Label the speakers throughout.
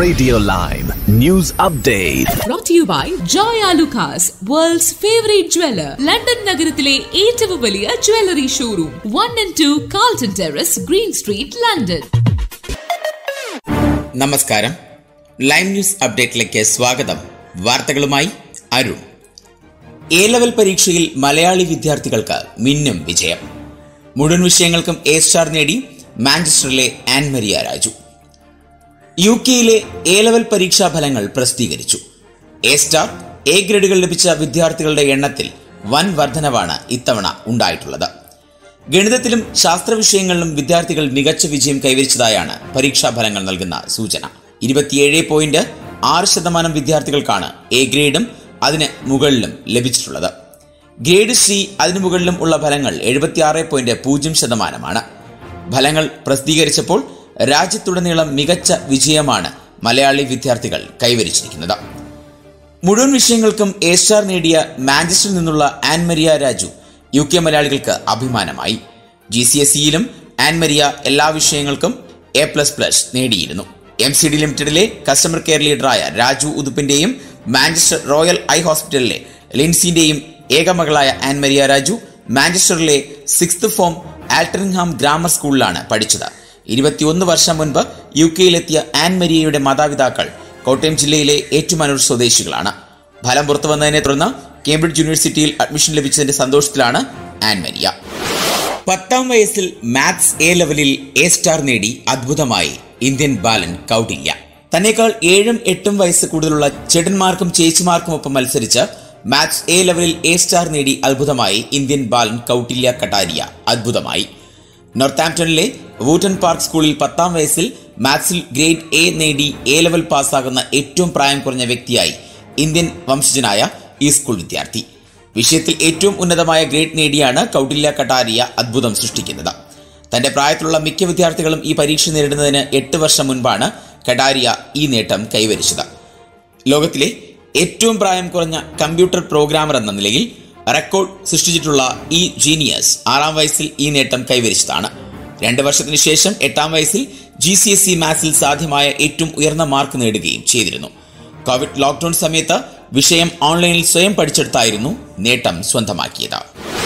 Speaker 1: Radio Lime News Update.
Speaker 2: brought to you by Joy Alucas, world's favorite jeweler. London നഗരത്തിലെ ഏറ്റവും വലിയ jewellery showroom one and two Carlton terrace green street London
Speaker 3: നമസ്കാരം live news അപ്ഡേറ്റിലേക്ക് സ്വാഗതം വാർത്തകളുമായി Arun A level പരീക്ഷയിൽ മലയാളി വിദ്യാർത്ഥികൾക്ക് മിന്നും വിജയം മുഴുവൻ വിഷയങ്ങൾക്കും എ സ്റ്റാർ നേടി മാഞ്ചസ്റ്ററിലെ Ann Maria Raju U K A level പരീക്ഷാ ഫലങ്ങൾ പ്രസിദ്ധീകരിച്ചു എ സ്റ്റാർ എ ഗ്രേഡുകൾ ലഭിച്ച വിദ്യാർത്ഥികളുടെ എണ്ണത്തിൽ വൻ വർധനവാണ് ഇത്തവണ ഉണ്ടായിട്ടുള്ളത് ഗണിതത്തിലും ശാസ്ത്ര വിഷയങ്ങളിലും വിദ്യാർത്ഥികൾ മികച്ച വിജയം കൈവരിച്ചതായാണ് പരീക്ഷാ ഫലങ്ങൾ നൽകുന്ന സൂചന ഇരുപത്തിയേഴ് പോയിന്റ് ആറ് ശതമാനം വിദ്യാർത്ഥികൾക്കാണ് എ ഗ്രേഡും അതിന് മുകളിലും ലഭിച്ചിട്ടുള്ളത് ഗ്രേഡ് സി അതിനു മുകളിലും ഉള്ള ഫലങ്ങൾ എഴുപത്തിയാറ് പോയിന്റ് പൂജ്യം ശതമാനമാണ് ഫലങ്ങൾ പ്രസിദ്ധീകരിച്ചപ്പോൾ രാജ്യത്തുടനീളം മികച്ച വിജയമാണ് മലയാളി വിദ്യാർത്ഥികൾ കൈവരിച്ചിരിക്കുന്നത് മുഴുവൻ വിഷയങ്ങൾക്കും എ സ്റ്റാർ നേടിയ മാഞ്ചസ്റ്ററിൽ നിന്നുള്ള Ann Maria Raju U K മലയാളികൾക്ക് അഭിമാനമായി ജി സി എസ് സിയിലും ആൻ മരിയ എല്ലാ വിഷയങ്ങൾക്കും എ പ്ലസ് പ്ലസ് നേടിയിരുന്നു എം സി ഡി ലിമിറ്റഡിലെ കസ്റ്റമർ കെയർ ലീഡറായ രാജു ഉതുപ്പിന്റെയും മാഞ്ചസ്റ്റർ റോയൽ ഐ ഹോസ്പിറ്റലിലെ ലിൻസിന്റെയും ഏകമകളായ ആൻ മരിയ രാജു മാഞ്ചസ്റ്ററിലെ സിക്സ്ത് ഫോം ആൽട്ടറിംഗ്ഹാം ഗ്രാമർ സ്കൂളിലാണ് പഠിച്ചത് ഇരുപത്തിയൊന്ന് വർഷം മുൻപ് യു കെയിലെത്തിയ ആൻ മരിയയുടെ മാതാപിതാക്കൾ കോട്ടയം ജില്ലയിലെ ഏറ്റുമാനൂർ സ്വദേശികളാണ് ഫലം പുറത്തു വന്നതിനെ തുടർന്ന് കേംബ്രിഡ്ജ് യൂണിവേഴ്സിറ്റിയിൽ അഡ്മിഷൻ ലഭിച്ചതിന്റെ സന്തോഷത്തിലാണ് ആൻ മരിയ പത്താം വയസ്സിൽ മാത്സ് എ ലെവലിൽ എ സ്റ്റാർ നേടി അദ്ഭുതമായി ഇന്ത്യൻ ബാലൻ കൗട്ടില്യ തന്നേക്കാൾ ഏഴും എട്ടും വയസ്സ് കൂടുതലുള്ള ചേട്ടന്മാർക്കും ചേച്ചിമാർക്കുമൊപ്പം മത്സരിച്ച് മാത്സ് എ ലെവലിൽ എ സ്റ്റാർ നേടി അത്ഭുതമായി ഇന്ത്യൻ ബാലൻ കൗട്ടില്യ കട്ടാരിയ അദ്ഭുതമായി നോർത്താംപ്ടണിലെ വൂട്ടൺ പാർക്ക് സ്കൂളിൽ പത്താം വയസ്സിൽ മാത്സിൽ ഗ്രേഡ് എ നേടി എ ലെവൽ പാസ്സാകുന്ന ഏറ്റവും പ്രായം കുറഞ്ഞ വ്യക്തിയായി ഇന്ത്യൻ വംശജനായ ഈ സ്കൂൾ വിദ്യാർത്ഥി വിഷയത്തിൽ ഏറ്റവും ഉന്നതമായ ഗ്രേഡ് നേടിയാണ് കൗട്ടില്യ കട്ടാരിയ അദ്ഭുതം സൃഷ്ടിക്കുന്നത് തന്റെ പ്രായത്തിലുള്ള മിക്ക വിദ്യാർത്ഥികളും ഈ പരീക്ഷ നേരിടുന്നതിന് എട്ട് വർഷം മുൻപാണ് കട്ടാരിയ ഈ നേട്ടം കൈവരിച്ചത് ലോകത്തിലെ ഏറ്റവും പ്രായം കുറഞ്ഞ കമ്പ്യൂട്ടർ പ്രോഗ്രാമർ എന്ന നിലയിൽ റെക്കോർഡ് സൃഷ്ടിച്ചിട്ടുള്ള ഈ ജീനിയസ് ആറാം വയസ്സിൽ ഈ നേട്ടം കൈവരിച്ചതാണ് രണ്ട് വർഷത്തിന് ശേഷം എട്ടാം വയസ്സിൽ ജി സി എസ് സി മാത്സിൽ സാധ്യമായ ഏറ്റവും ഉയർന്ന മാർക്ക് നേടുകയും ചെയ്തിരുന്നു കോവിഡ് ലോക്ക്ഡൌൺ സമയത്ത് വിഷയം ഓൺലൈനിൽ സ്വയം പഠിച്ചെടുത്തായിരുന്നു നേട്ടം സ്വന്തമാക്കിയത്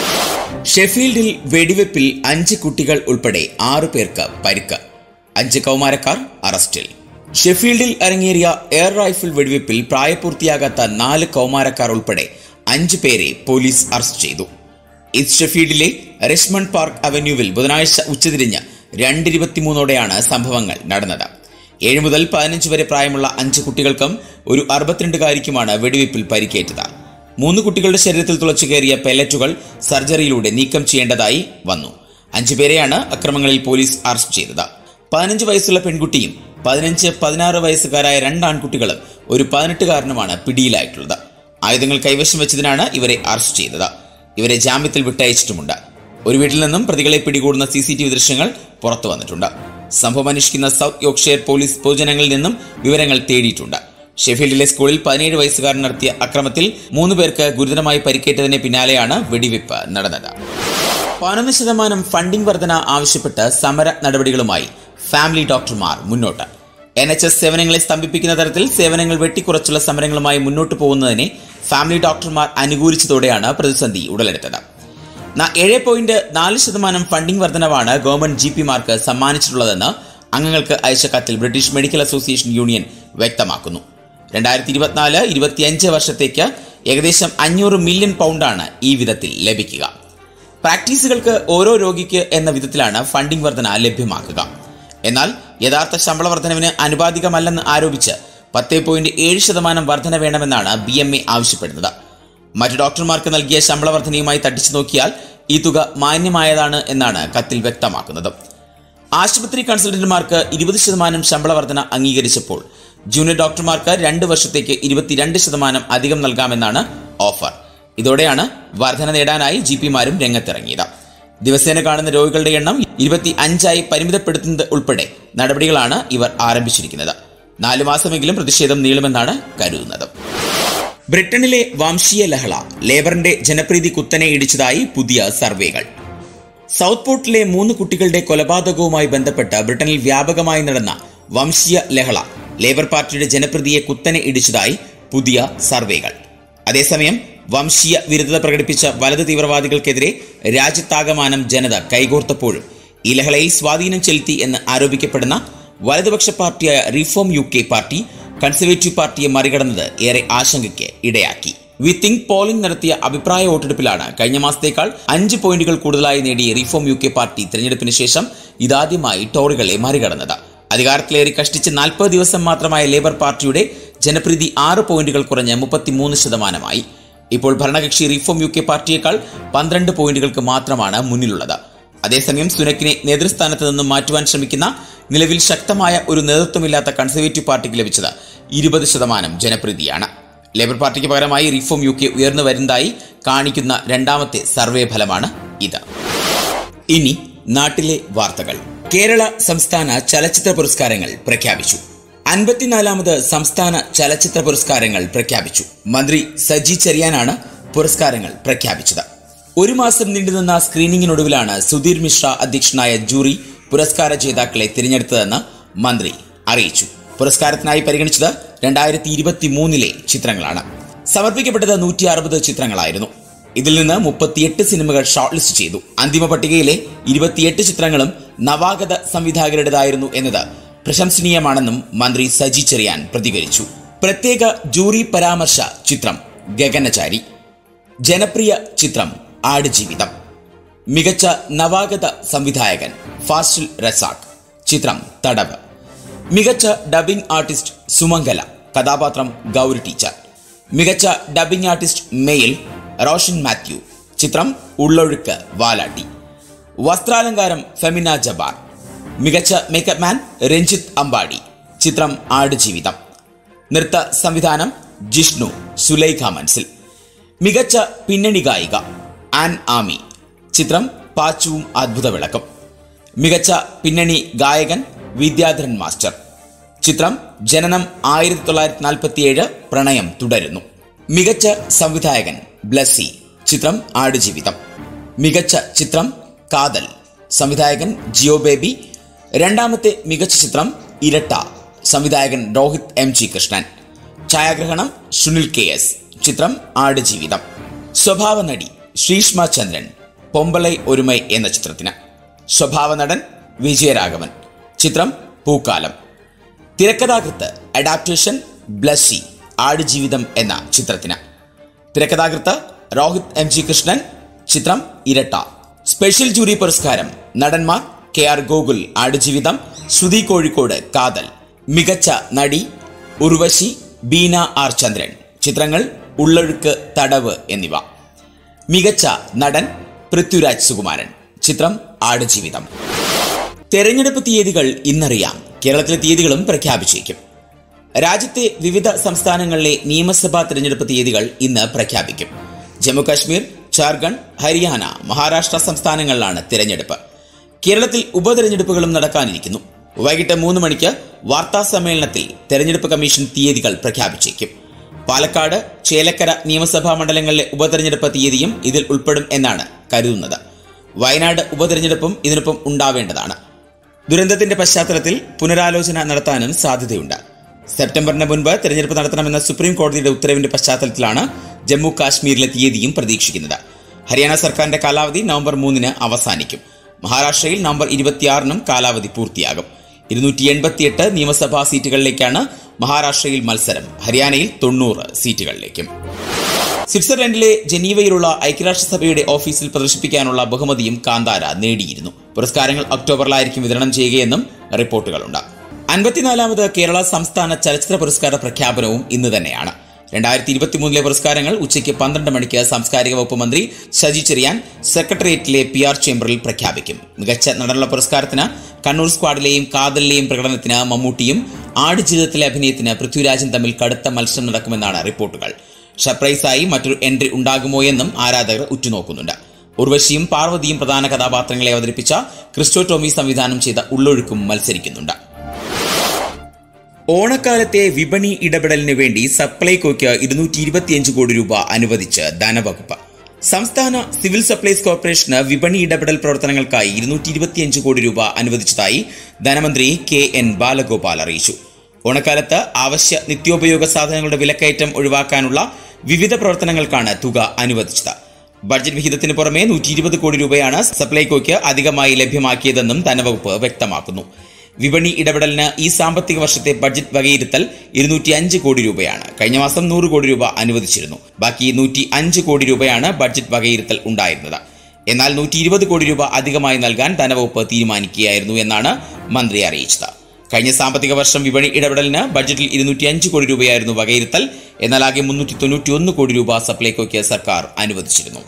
Speaker 3: ഷെഫീൽഡിൽ വെടിവെപ്പിൽ അഞ്ച് കുട്ടികൾ ഉൾപ്പെടെ ആറു പേർക്ക് പരിക്ക് അഞ്ച് കൗമാരക്കാർ അറസ്റ്റിൽ ഷെഫീൽഡിൽ അരങ്ങേറിയ എയർ റൈഫിൾ വെടിവെപ്പിൽ പ്രായപൂർത്തിയാകാത്ത നാല് കൗമാരക്കാർ ഉൾപ്പെടെ അഞ്ച് പേരെ പോലീസ് അറസ്റ്റ് ചെയ്തു ഈസ്റ്റ് ഷെഫീൽഡിലെ റിഷ്മണ്ട് പാർക്ക് അവന്യൂവിൽ ബുധനാഴ്ച ഉച്ചതിരിഞ്ഞ് രണ്ടിരുപത്തിമൂന്നോടെയാണ് സംഭവങ്ങൾ നടന്നത് ഏഴ് മുതൽ പതിനഞ്ച് വരെ പ്രായമുള്ള അഞ്ച് കുട്ടികൾക്കും ഒരു അറുപത്തിരണ്ടുകാരിക്കുമാണ് വെടിവെപ്പിൽ പരിക്കേറ്റത് മൂന്ന് കുട്ടികളുടെ ശരീരത്തിൽ തുളച്ചു കയറിയ പെല്ലറ്റുകൾ സർജറിയിലൂടെ നീക്കം ചെയ്യേണ്ടതായി വന്നു അഞ്ചു പേരെയാണ് അക്രമങ്ങളിൽ പോലീസ് അറസ്റ്റ് ചെയ്തത് പതിനഞ്ച് വയസ്സുള്ള പെൺകുട്ടിയും പതിനഞ്ച് പതിനാറ് വയസ്സുകാരായ രണ്ട് ആൺകുട്ടികളും ഒരു പതിനെട്ടുകാരനുമാണ് പിടിയിലായിട്ടുള്ളത് ആയുധങ്ങൾ കൈവശം വെച്ചതിനാണ് ഇവരെ അറസ്റ്റ് ചെയ്തത് ഇവരെ ജാമ്യത്തിൽ വിട്ടയച്ചിട്ടുമുണ്ട് ഒരു വീട്ടിൽ നിന്നും പ്രതികളെ പിടികൂടുന്ന സി സി ടി വി ദൃശ്യങ്ങൾ പുറത്തു വന്നിട്ടുണ്ട് സംഭവം അന്വേഷിക്കുന്ന സൗത്ത് യോർക്ക്ഷയർ പോലീസ് പൊതുജനങ്ങളിൽ നിന്നും വിവരങ്ങൾ തേടിയിട്ടുണ്ട് ഷെഫീൽഡിലെ സ്കൂളിൽ പതിനേഴ് വയസ്സുകാരൻ നടത്തിയ അക്രമത്തിൽ മൂന്ന് പേർക്ക് ഗുരുതരമായി പരിക്കേറ്റതിന് പിന്നാലെയാണ് വെടിവെപ്പ് നടന്നത് പതിനൊന്ന് ശതമാനം ഫണ്ടിംഗ് വർധന ആവശ്യപ്പെട്ട് സമര നടപടികളുമായി ഫാമിലി ഡോക്ടർമാർ മുന്നോട്ട് എൻ എച്ച് എസ് സേവനങ്ങളെ സ്തംഭിപ്പിക്കുന്ന തരത്തിൽ സേവനങ്ങൾ വെട്ടിക്കുറച്ചുള്ള സമരങ്ങളുമായി മുന്നോട്ട് പോകുന്നതിനെ ഫാമിലി ഡോക്ടർമാർ അനുകൂലിച്ചതോടെയാണ് പ്രതിസന്ധി ഉടലെടുത്തത് ന- ഏഴ് പോയിന്റ് നാല് ശതമാനം ഫണ്ടിംഗ് വർധനവാണ് ഗവൺമെന്റ് ജി പിമാർക്ക് സമ്മാനിച്ചിട്ടുള്ളതെന്ന് അംഗങ്ങൾക്ക് അയച്ച കത്തിൽ ബ്രിട്ടീഷ് മെഡിക്കൽ അസോസിയേഷൻ യൂണിയൻ വ്യക്തമാക്കുന്നു രണ്ടായിരത്തി ഇരുപത്തിനാല് ഇരുപത്തിയഞ്ച് വർഷത്തേക്ക് ഏകദേശം അഞ്ഞൂറ് മില്യൺ പൗണ്ടാണ് ഈ വിധത്തിൽ ലഭിക്കുക പ്രാക്ടീസുകൾക്ക് ഓരോ രോഗിക്ക് എന്ന വിധത്തിലാണ് ഫണ്ടിംഗ് വർധന ലഭ്യമാക്കുക എന്നാൽ യഥാർത്ഥ ശമ്പള വർധനവിന് അനുപാതികമല്ലെന്ന് ആരോപിച്ച് പത്ത് പോയിന്റ് ഏഴ് ശതമാനം വർധന വേണമെന്നാണ് ബി എം എ ആവശ്യപ്പെടുന്നത് മറ്റു ഡോക്ടർമാർക്ക് നൽകിയ ശമ്പള വർധനയുമായി തട്ടിച്ചു നോക്കിയാൽ ഈ തുക മാന്യമായതാണ് എന്നാണ് കത്തിൽ വ്യക്തമാക്കുന്നത് ആശുപത്രി കൺസൾട്ടന്റുമാർക്ക് ഇരുപത് ശതമാനം ശമ്പള വർധന അംഗീകരിച്ചപ്പോൾ ജൂനിയർ ഡോക്ടർമാർക്ക് രണ്ട് വർഷത്തേക്ക് ഇരുപത്തിരണ്ട് ശതമാനം അധികം നൽകാമെന്നാണ് ഓഫർ ഇതോടെയാണ് വർധന നേടാനായി ജി പിമാരും രംഗത്തിറങ്ങിയത് ദിവസേന കാണുന്ന രോഗികളുടെ എണ്ണം ഇരുപത്തി അഞ്ചായി പരിമിതപ്പെടുത്തുന്നത് ഉൾപ്പെടെ നടപടികളാണ് ഇവർ ആരംഭിച്ചിരിക്കുന്നത് നാലു മാസമെങ്കിലും പ്രതിഷേധം നീളുമെന്നാണ് കരുതുന്നത് ബ്രിട്ടനിലെ വംശീയ ലഹള ലേബറിന്റെ ജനപ്രീതി കുത്തനെ ഇടിച്ചതായി പുതിയ സർവേകൾ സൗത്ത് പോർട്ടിലെ മൂന്ന് കുട്ടികളുടെ കൊലപാതകവുമായി ബന്ധപ്പെട്ട് ബ്രിട്ടനിൽ വ്യാപകമായി നടന്ന വംശീയ ലഹള ലേബർ പാർട്ടിയുടെ ജനപ്രതിയെ കുത്തനെ ഇടിച്ചതായി പുതിയ സർവേകൾ അതേസമയം വംശീയ വിരുദ്ധത പ്രകടിപ്പിച്ച വലത് തീവ്രവാദികൾക്കെതിരെ രാജ്യത്താകമാനം ജനത കൈകോർത്തപ്പോഴും ഈ ലഹളയിൽ സ്വാധീനം ചെലുത്തി എന്ന് ആരോപിക്കപ്പെടുന്ന വലതുപക്ഷ പാർട്ടിയായ reform U K party conservative പാർട്ടിയെ മറികടന്നത് ഏറെ ആശങ്കയ്ക്ക് ഇടയാക്കി വി തിങ്ക് പോളിംഗ് നടത്തിയ അഭിപ്രായ വോട്ടെടുപ്പിലാണ് കഴിഞ്ഞ മാസത്തേക്കാൾ അഞ്ച് പോയിന്റുകൾ കൂടുതലായി നേടിയ റിഫോം യു കെ പാർട്ടി തിരഞ്ഞെടുപ്പിന് ശേഷം ഇതാദ്യമായി ടോറികളെ മറികടന്നത് അധികാരത്തിലേറി കഷ്ടിച്ച് നാൽപ്പത് ദിവസം മാത്രമായ ലേബർ പാർട്ടിയുടെ ജനപ്രീതി ആറ് പോയിന്റുകൾ കുറഞ്ഞ് മുപ്പത്തിമൂന്ന് ശതമാനമായി ഇപ്പോൾ ഭരണകക്ഷി റിഫോം യു കെ പാർട്ടിയേക്കാൾ പന്ത്രണ്ട് പോയിന്റുകൾക്ക് മാത്രമാണ് മുന്നിലുള്ളത് അതേസമയം സുനക്കിനെ നേതൃസ്ഥാനത്ത് നിന്നും മാറ്റുവാൻ ശ്രമിക്കുന്ന നിലവിൽ ശക്തമായ ഒരു നേതൃത്വമില്ലാത്ത കൺസർവേറ്റീവ് പാർട്ടിക്ക് ലഭിച്ചത് ഇരുപത് ശതമാനം ജനപ്രീതിയാണ് ലേബർ പാർട്ടിക്ക് പകരമായി റിഫോം യു കെ ഉയർന്നു വരുന്നതായി കാണിക്കുന്ന രണ്ടാമത്തെ സർവേ ഫലമാണ് ഇത് ഇനി നാട്ടിലെ വാർത്തകൾ കേരള സംസ്ഥാന ചലച്ചിത്ര പുരസ്കാരങ്ങൾ പ്രഖ്യാപിച്ചു അൻപത്തിനാലാമത് സംസ്ഥാന ചലച്ചിത്ര പുരസ്കാരങ്ങൾ പ്രഖ്യാപിച്ചു മന്ത്രി സജി ചെറിയാനാണ് പുരസ്കാരങ്ങൾ പ്രഖ്യാപിച്ചത് ഒരു മാസം നീണ്ടുനിന്ന സ്ക്രീനിങ്ങിനൊടുവിലാണ് സുധീർ മിശ്ര അധ്യക്ഷനായ ജൂറി പുരസ്കാര ജേതാക്കളെ തിരഞ്ഞെടുത്തതെന്ന് മന്ത്രി അറിയിച്ചു പുരസ്കാരത്തിനായി പരിഗണിച്ചത് രണ്ടായിരത്തി ഇരുപത്തി മൂന്നിലെ ചിത്രങ്ങളാണ് സമർപ്പിക്കപ്പെട്ടത് നൂറ്റി അറുപത് ചിത്രങ്ങളായിരുന്നു ഇതിൽ നിന്ന് മുപ്പത്തിയെട്ട് സിനിമകൾ ഷോർട്ട് ലിസ്റ്റ് ചെയ്തു അന്തിമ പട്ടികയിലെ ഇരുപത്തിയെട്ട് ചിത്രങ്ങളും നവാഗത സംവിധായകരുടേതായിരുന്നു എന്നത് പ്രശംസനീയമാണെന്നും മന്ത്രി സജി ചെറിയാൻ പ്രതികരിച്ചു പ്രത്യേക ജൂറി പരാമർശ ചിത്രം ഗഗനചാരി ജനപ്രിയ ചിത്രം ആടുജീവിതം മികച്ച നവാഗത സംവിധായകൻ ഫാസിൽ റസാഖ് ചിത്രം തടവ് മികച്ച ഡബിംഗ് ആർട്ടിസ്റ്റ് സുമംഗല കഥാപാത്രം ഗൗരി ടീച്ചർ മികച്ച dubbing artist male Roshan Mathew ചിത്രം ഉള്ളൊഴുക്ക് വാലാട്ടി വസ്ത്രാലങ്കാരം ഫെമിന ജബാർ മികച്ച മേക്കപ്പ് മാൻ രഞ്ജിത്ത് അമ്പാടി ചിത്രം ആടുജീവിതം നൃത്ത സംവിധാനം ജിഷ്ണു സുലൈഖ മൻസിൽ മികച്ച പിന്നണി ഗായിക ആൻ ആമി ചിത്രം പാച്ചുവും അദ്ഭുത വിളക്കും മികച്ച പിന്നണി ഗായകൻ വിദ്യാധരൻ മാസ്റ്റർ ചിത്രം ജനനം ആയിരത്തി തൊള്ളായിരത്തി നാൽപ്പത്തിയേഴ് പ്രണയം തുടരുന്നു മികച്ച സംവിധായകൻ ബ്ലസ്സി ചിത്രം ആടുജീവിതം മികച്ച ചിത്രം കാതൽ സംവിധായകൻ ജിയോ ബേബി രണ്ടാമത്തെ മികച്ച ചിത്രം ഇരട്ട സംവിധായകൻ രോഹിത് എം ജി കൃഷ്ണൻ ഛായാഗ്രഹണം സുനിൽ കെ എസ് ചിത്രം ആടുജീവിതം സ്വഭാവ നടി ശ്രീഷ്മ ചന്ദ്രൻ പൊമ്പളൈ ഒരുമൈ എന്ന ചിത്രത്തിന് സ്വഭാവ നടൻ വിജയരാഘവൻ ചിത്രം പൂക്കാലം തിരക്കഥാകൃത്ത് അഡാപ്റ്റേഷൻ ബ്ലസ്സി ആടുജീവിതം എന്ന ചിത്രത്തിന് തിരക്കഥാകൃത്ത് രോഹിത് എം ജി കൃഷ്ണൻ ചിത്രം ഇരട്ട സ്പെഷ്യൽ ജൂറി പുരസ്കാരം നടന്മാർ കെ ആർ ഗോകുൽ ആടുജീവിതം ശ്രുതി കോഴിക്കോട് കാതൽ മികച്ച നടി ഉർവശി ബീന ആർ ചന്ദ്രൻ ചിത്രങ്ങൾ ഉള്ളൊഴുക്ക് തടവ് എന്നിവ മികച്ച നടൻ പൃഥ്വിരാജ് സുകുമാരൻ ചിത്രം ആടുജീവിതം തെരഞ്ഞെടുപ്പ് തീയതികൾ ഇന്നറിയാം കേരളത്തിലെ തീയതികളും പ്രഖ്യാപിച്ചേക്കും രാജ്യത്തെ വിവിധ സംസ്ഥാനങ്ങളിലെ നിയമസഭാ തെരഞ്ഞെടുപ്പ് തീയതികൾ ഇന്ന് പ്രഖ്യാപിക്കും ജമ്മുകാശ്മീർ ജാർഖണ്ഡ് ഹരിയാന മഹാരാഷ്ട്ര സംസ്ഥാനങ്ങളിലാണ് തിരഞ്ഞെടുപ്പ് കേരളത്തിൽ ഉപതെരഞ്ഞെടുപ്പുകളും നടക്കാനിരിക്കുന്നു വൈകിട്ട് മൂന്ന് മണിക്ക് വാർത്താ സമ്മേളനത്തിൽ തെരഞ്ഞെടുപ്പ് കമ്മീഷൻ തീയതികൾ പ്രഖ്യാപിച്ചേക്കും പാലക്കാട് ചേലക്കര നിയമസഭാ മണ്ഡലങ്ങളിലെ ഉപതെരഞ്ഞെടുപ്പ് തീയതിയും ഇതിൽ ഉൾപ്പെടും എന്നാണ് കരുതുന്നത് വയനാട് ഉപതെരഞ്ഞെടുപ്പും ഇതിനൊപ്പം ഉണ്ടാവേണ്ടതാണ് ദുരന്തത്തിന്റെ പശ്ചാത്തലത്തിൽ പുനരാലോചന നടത്താനും സാധ്യതയുണ്ട് സെപ്റ്റംബറിന് മുൻപ് തെരഞ്ഞെടുപ്പ് നടത്തണമെന്ന സുപ്രീം കോടതിയുടെ ഉത്തരവിന്റെ പശ്ചാത്തലത്തിലാണ് ജമ്മു കാശ്മീരിലെ തീയതിയും പ്രതീക്ഷിക്കുന്നത് ഹരിയാന സർക്കാരിന്റെ കാലാവധി നവംബർ മൂന്നിന് അവസാനിക്കും മഹാരാഷ്ട്രയിൽ നവംബർ ഇരുപത്തിയാറിനും കാലാവധി പൂർത്തിയാകും ഇരുന്നൂറ്റി എൺപത്തിയെട്ട് നിയമസഭാ സീറ്റുകളിലേക്കാണ് മഹാരാഷ്ട്രയിൽ മത്സരം ഹരിയാനയിൽ തൊണ്ണൂറ് സീറ്റുകളിലേക്കും സ്വിറ്റ്സർലൻഡിലെ ജനീവയിലുള്ള ഐക്യരാഷ്ട്രസഭയുടെ ഓഫീസിൽ പ്രദർശിപ്പിക്കാനുള്ള ബഹുമതിയും കാന്താര നേടിയിരുന്നു പുരസ്കാരങ്ങൾ ഒക്ടോബറിലായിരിക്കും വിതരണം ചെയ്യുകയെന്നും റിപ്പോർട്ടുകളുണ്ട് അൻപത്തിനാലാമത് കേരള സംസ്ഥാന ചലച്ചിത്ര പുരസ്കാര പ്രഖ്യാപനവും ഇന്ന് തന്നെയാണ് രണ്ടായിരത്തി ഇരുപത്തിമൂന്നിലെ പുരസ്കാരങ്ങൾ ഉച്ചയ്ക്ക് പന്ത്രണ്ട് മണിക്ക് സാംസ്കാരിക വകുപ്പ് മന്ത്രി Saji Cherian secretariat P R ചേംബറിൽ പ്രഖ്യാപിക്കും മികച്ച നടനുള്ള പുരസ്കാരത്തിന് കണ്ണൂർ സ്ക്വാഡിലെയും കാതലിലെയും പ്രകടനത്തിന് മമ്മൂട്ടിയും ആടുജീവിതത്തിലെ അഭിനയത്തിന് പൃഥ്വിരാജും തമ്മിൽ കടുത്ത മത്സരം നടക്കുമെന്നാണ് റിപ്പോർട്ടുകൾ സർപ്രൈസായി മറ്റൊരു എൻട്രി ഉണ്ടാകുമോ എന്നും ആരാധകർ ഉറ്റുനോക്കുന്നുണ്ട് ഉർവശിയും പാർവതിയും പ്രധാന കഥാപാത്രങ്ങളെ അവതരിപ്പിച്ച ക്രിസ്റ്റോ ടോമി സംവിധാനം ചെയ്ത ഉള്ളൊഴുക്കും മത്സരിക്കുന്നുണ്ട് ഓണക്കാലത്തെ വിപണി ഇടപെടലിന് വേണ്ടി സപ്ലൈകോയ്ക്ക് ഇരുന്നൂറ്റി ഇരുപത്തിയഞ്ച് കോടി രൂപ അനുവദിച്ച് ധനവകുപ്പ് സംസ്ഥാന സിവിൽ സപ്ലൈസ് കോർപ്പറേഷന് വിപണി ഇടപെടൽ പ്രവർത്തനങ്ങൾക്കായി ഇരുന്നൂറ്റി ഇരുപത്തിയഞ്ച് കോടി രൂപ അനുവദിച്ചതായി ധനമന്ത്രി കെ എൻ ബാലഗോപാൽ അറിയിച്ചു ഓണക്കാലത്ത് അവശ്യ നിത്യോപയോഗ സാധനങ്ങളുടെ വിലക്കയറ്റം ഒഴിവാക്കാനുള്ള വിവിധ പ്രവർത്തനങ്ങൾക്കാണ് തുക അനുവദിച്ചത് ബഡ്ജറ്റ് വിഹിതത്തിന് പുറമെ നൂറ്റി ഇരുപത് കോടി രൂപയാണ് സപ്ലൈകോയ്ക്ക് അധികമായി ലഭ്യമാക്കിയതെന്നും ധനവകുപ്പ് വ്യക്തമാക്കുന്നു വിപണി ഇടപെടലിന് ഈ സാമ്പത്തിക വർഷത്തെ ബഡ്ജറ്റ് വകയിരുത്തൽ ഇരുന്നൂറ്റി അഞ്ച് കോടി രൂപയാണ് കഴിഞ്ഞ മാസം നൂറ് കോടി രൂപ അനുവദിച്ചിരുന്നു ബാക്കി നൂറ്റി അഞ്ച് കോടി രൂപയാണ് ബഡ്ജറ്റ് വകയിരുത്തൽ ഉണ്ടായിരുന്നത് എന്നാൽ നൂറ്റി ഇരുപത് കോടി രൂപ അധികമായി നൽകാൻ ധനവകുപ്പ് തീരുമാനിക്കുകയായിരുന്നു എന്നാണ് മന്ത്രി അറിയിച്ചത് കഴിഞ്ഞ സാമ്പത്തിക വർഷം വിപണി ഇടപെടലിന് ബഡ്ജറ്റിൽ ഇരുന്നൂറ്റി അഞ്ച് കോടി രൂപയായിരുന്നു വകയിരുത്തൽ എന്നാൽ ആകെ മുന്നൂറ്റി തൊണ്ണൂറ്റി ഒന്ന് കോടി രൂപ സപ്ലൈകോയ്ക്ക് സർക്കാർ അനുവദിച്ചിരുന്നു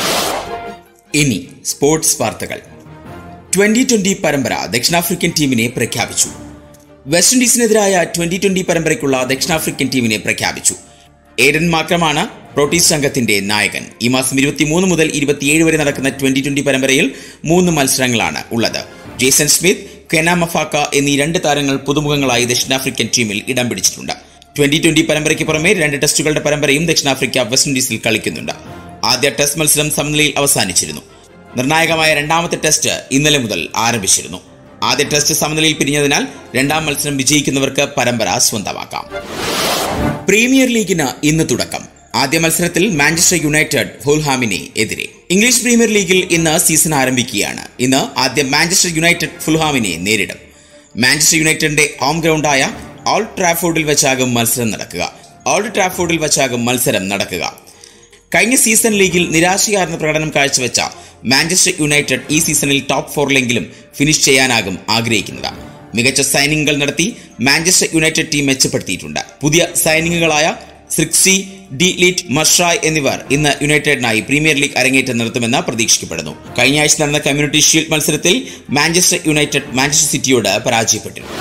Speaker 3: ഇനി സ്പോർട്സ് വാർത്തകൾ ട്വന്റി ട്വന്റി പരമ്പര ദക്ഷിണാഫ്രിക്കൻ ടീമിനെ പ്രഖ്യാപിച്ചു വെസ്റ്റ് ഇൻഡീസിനെതിരായ ട്വന്റി ട്വന്റി പരമ്പരയ്ക്കുള്ള ദക്ഷിണാഫ്രിക്കൻ ടീമിനെ പ്രഖ്യാപിച്ചു ഏഡൻ മാക്രമാണ് പ്രോട്ടീസ് സംഘത്തിന്റെ നായകൻ ഈ മാസം ഇരുപത്തിമൂന്ന് മുതൽ ഇരുപത്തിയേഴ് വരെ നടക്കുന്ന ട്വന്റി ട്വന്റി പരമ്പരയിൽ മൂന്ന് മത്സരങ്ങളാണ് ഉള്ളത് ജേസൺ സ്മിത്ത് കെന മഫാക്ക എന്നീ രണ്ട് താരങ്ങൾ പുതുമുഖങ്ങളായി ദക്ഷിണാഫ്രിക്കൻ ടീമിൽ ഇടം പിടിച്ചിട്ടുണ്ട് ട്വന്റി ട്വന്റി പരമ്പരയ്ക്ക് പുറമെ രണ്ട് ടെസ്റ്റുകളുടെ പരമ്പരയും ദക്ഷിണാഫ്രിക്ക വെസ്റ്റ് ഇൻഡീസിൽ കളിക്കുന്നുണ്ട് ആദ്യ ടെസ്റ്റ് മത്സരം സമനിലയിൽ അവസാനിച്ചിരുന്നു നിർണായകമായ രണ്ടാമത്തെ ടെസ്റ്റ് ഇന്നലെ മുതൽ ആരംഭിച്ചിരുന്നു ആദ്യ ടെസ്റ്റ് സമനിലയിൽ പിരിഞ്ഞതിനാൽ രണ്ടാം മത്സരം വിജയിക്കുന്നവർക്ക് പരമ്പര സ്വന്തമാക്കാം പ്രീമിയർ ലീഗിന് ഇന്ന് തുടക്കം ആദ്യ മത്സരത്തിൽ മാഞ്ചസ്റ്റർ യുണൈറ്റഡ് ഫുൾഹാമിനെ എതിരെ ഇംഗ്ലീഷ് പ്രീമിയർ ലീഗിൽ ഇന്ന് സീസൺ ആരംഭിക്കുകയാണ് ഇന്ന് ആദ്യം മാഞ്ചസ്റ്റർ യുണൈറ്റഡ് ഫുൾഹാമിനെ നേരിടും മാഞ്ചസ്റ്റർ യുണൈറ്റഡിന്റെ ഹോം ഗ്രൗണ്ടായ ഓൾഡ് ട്രാഫോർഡിൽ വെച്ചാകും മത്സരം നടക്കുക ഓൾഡ് ട്രാഫോർഡിൽ വെച്ചാകും മത്സരം നടക്കുക കഴിഞ്ഞ സീസൺ ലീഗിൽ നിരാശയാർന്ന പ്രകടനം കാഴ്ചവെച്ച മാഞ്ചസ്റ്റർ യുണൈറ്റഡ് ഈ സീസണിൽ ടോപ്പ് ഫോറിലെങ്കിലും ഫിനിഷ് ചെയ്യാനാകും ആഗ്രഹിക്കുന്നത് മികച്ച സൈനിങ്ങുകൾ നടത്തി മാഞ്ചസ്റ്റർ യുണൈറ്റഡ് ടീം മെച്ചപ്പെടുത്തിയിട്ടുണ്ട് പുതിയ സൈനിങ്ങുകളായ സിക്സി ഡി ലീറ്റ് മഷ്റായ് എന്നിവർ ഇന്ന് യുണൈറ്റഡിനായി പ്രീമിയർ ലീഗ് അരങ്ങേറ്റം നടത്തുമെന്ന് പ്രതീക്ഷിക്കപ്പെടുന്നു കഴിഞ്ഞ ആഴ്ച നടന്ന community shield Manchester United Manchester മാഞ്ചസ്റ്റർ സിറ്റിയോട് പരാജയപ്പെട്ടിരുന്നു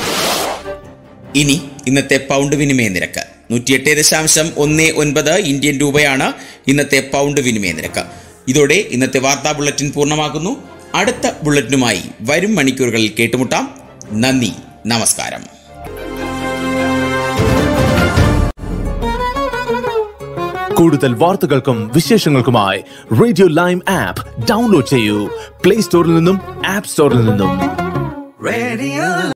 Speaker 3: ഇനി ഇന്നത്തെ പൗണ്ട് വിനിമയ നിരക്ക് നൂറ്റിയെട്ട് ദശാംശം ഒന്ന് ഒൻപത് ഇന്ത്യൻ രൂപയാണ് ഇന്നത്തെ പൗണ്ട് വിനിമയ നിരക്ക് ഇതോടെ ഇന്നത്തെ വാർത്താ ബുള്ളറ്റിൻ പൂർണ്ണമാകുന്നു അടുത്ത ബുള്ളറ്റിനുമായി വരും മണിക്കൂറുകളിൽ കേട്ടുമുട്ടാം നന്ദി നമസ്കാരം
Speaker 1: കൂടുതൽ വാർത്തകൾക്കും വിശേഷങ്ങൾക്കുമായി റേഡിയോ ലൈം ആപ്പ് ഡൗൺലോഡ് ചെയ്യൂ പ്ലേ സ്റ്റോറിൽ നിന്നും ആപ്പ് സ്റ്റോറിൽ നിന്നും
Speaker 4: Radio